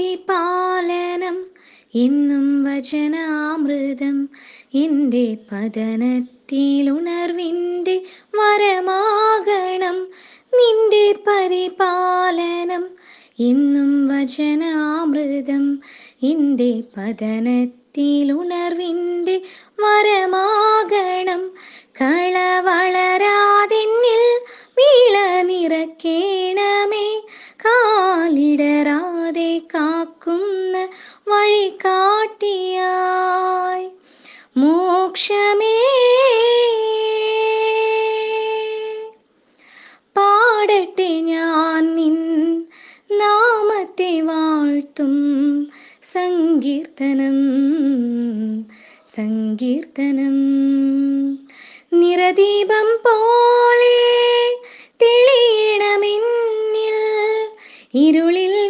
പരിപാലനം ഇന്നും വചനാമൃതം എൻ്റെ പതനത്തിലുണർവിൻ്റെ വരമാകണം നിന്റെ പരിപാലനം ഇന്നും വചനാമൃതം എൻ്റെ പതനത്തിലുണർവിൻ്റെ വരമാകണം കള വളരാതിന്നിൽ വീള നിറക്കേണമേ കാലിടറാതെ കാക്കുന്ന വഴി കാട്ടിയായി മോക്ഷമേ പാടട്ടെ ഞാൻ നിൻ നാമത്തെ വാഴ്ത്തും സങ്കീർത്തനം സങ്കീർത്തനം നിറദീപം പോലെ തെളിയണമെന്നിൽ ഇരുളിൽ